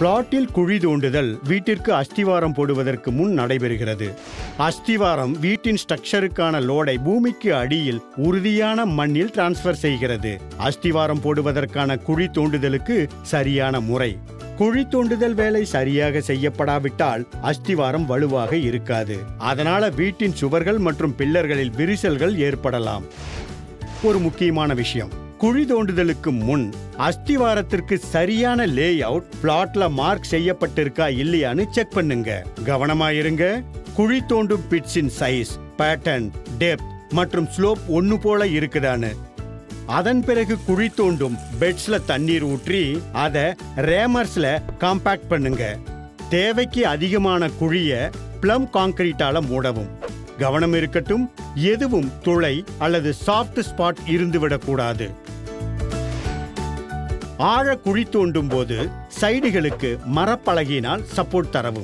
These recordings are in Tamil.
பிளாட்டில் குழி தோண்டுதல் வீட்டிற்கு அஸ்திவாரம் போடுவதற்கு முன் நடைபெறுகிறது அஸ்திவாரம் வீட்டின் ஸ்ட்ரக்சருக்கான லோடை பூமிக்கு அடியில் உறுதியான மண்ணில் டிரான்ஸ்ஃபர் செய்கிறது அஸ்திவாரம் போடுவதற்கான குழி தோண்டுதலுக்கு சரியான முறை குழி தோண்டுதல் வேலை சரியாக செய்யப்படாவிட்டால் அஸ்திவாரம் வலுவாக இருக்காது அதனால வீட்டின் சுவர்கள் மற்றும் பில்லர்களில் விரிசல்கள் ஏற்படலாம் ஒரு முக்கியமான விஷயம் குழி தோண்டுதலுக்கு முன் அஸ்திவாரத்திற்கு சரியான லே அவுட் பிளாட்ல மார்க் செய்யப்பட்டிருக்கா இல்லையான்னு செக் பண்ணுங்க கவனமா இருங்க குழி தோண்டும் பிட்ஸின் சைஸ் பேட்டர்ன் டெப்த் மற்றும் ஸ்லோப் ஒன்னு போல இருக்குதான்னு அதன் பிறகு குழி தோண்டும் பெட்ஸ்ல தண்ணீர் ஊற்றி அதை ரேமர்ஸ்ல காம்பாக்ட் பண்ணுங்க தேவைக்கு அதிகமான குழிய ப்ளம் காங்கிரீட்டால மூடவும் கவனம் இருக்கட்டும் எதுவும் துளை அல்லது சாஃப்ட் ஸ்பாட் இருந்துவிடக்கூடாது ஆழ குழி தோண்டும் போது சைடுகளுக்கு மரப்பலகையினால் சப்போர்ட் தரவும்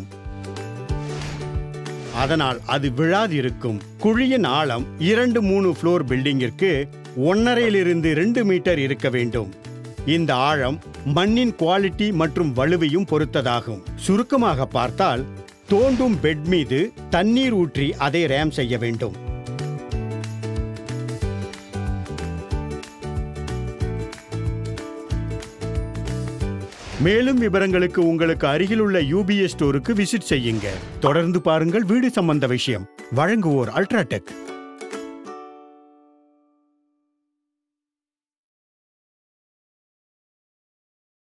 அதனால் அது விழாதிருக்கும் குழியின் ஆழம் இரண்டு மூணு ஃப்ளோர் பில்டிங்கிற்கு ஒன்னரையிலிருந்து ரெண்டு மீட்டர் இருக்க வேண்டும் இந்த ஆழம் மண்ணின் குவாலிட்டி மற்றும் வலுவையும் பொறுத்ததாகும் சுருக்கமாக பார்த்தால் தோண்டும் பெட் மீது தண்ணீர் ஊற்றி அதை ரேம் செய்ய வேண்டும் மேலும் விவரங்களுக்கு உங்களுக்கு அருகிலுள்ள யூபிஎஸ் ஸ்டோருக்கு விசிட் செய்யுங்க தொடர்ந்து பாருங்கள் வீடு சம்பந்த விஷயம் வழங்குவோர் அல்ட்ராடெக்